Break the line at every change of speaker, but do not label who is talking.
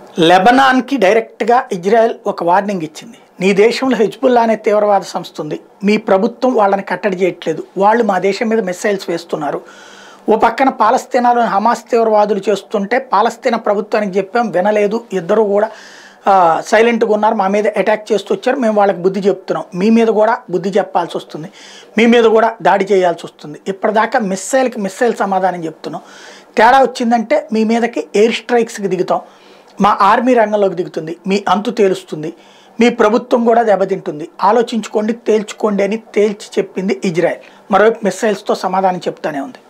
లెబనాన్కి డైరెక్ట్గా ఇజ్రాయెల్ ఒక వార్నింగ్ ఇచ్చింది నీ దేశంలో హెజ్బుల్లా అనే తీవ్రవాద సంస్థ ఉంది మీ ప్రభుత్వం వాళ్ళని కట్టడి చేయట్లేదు వాళ్ళు మా దేశం మీద మిస్సైల్స్ వేస్తున్నారు ఓ పక్కన పాలస్తీనాలో హమాస్ తీవ్రవాదులు చేస్తుంటే పాలస్తీనా ప్రభుత్వానికి చెప్పాం వినలేదు ఇద్దరు కూడా ఆ, సైలెంట్గా ఉన్నారు మా మీద అటాక్ చేస్తూ వచ్చారు మేము వాళ్ళకి బుద్ధి చెప్తున్నాం మీ మీద కూడా బుద్ధి చెప్పాల్సి వస్తుంది మీ మీద కూడా దాడి చేయాల్సి వస్తుంది ఇప్పటిదాకా మిస్సైల్కి మిస్సైల్ సమాధానం చెప్తున్నాం తేడా వచ్చిందంటే మీ మీదకి ఎయిర్ స్ట్రైక్స్కి దిగుతాం మా ఆర్మీ రంగంలోకి దిగుతుంది మీ అంతు తేలుస్తుంది మీ ప్రభుత్వం కూడా దెబ్బతింటుంది ఆలోచించుకోండి తేల్చుకోండి అని తేల్చి చెప్పింది ఇజ్రాయెల్ మరోవైపు మిస్సైల్స్తో సమాధానం చెప్తానే ఉంది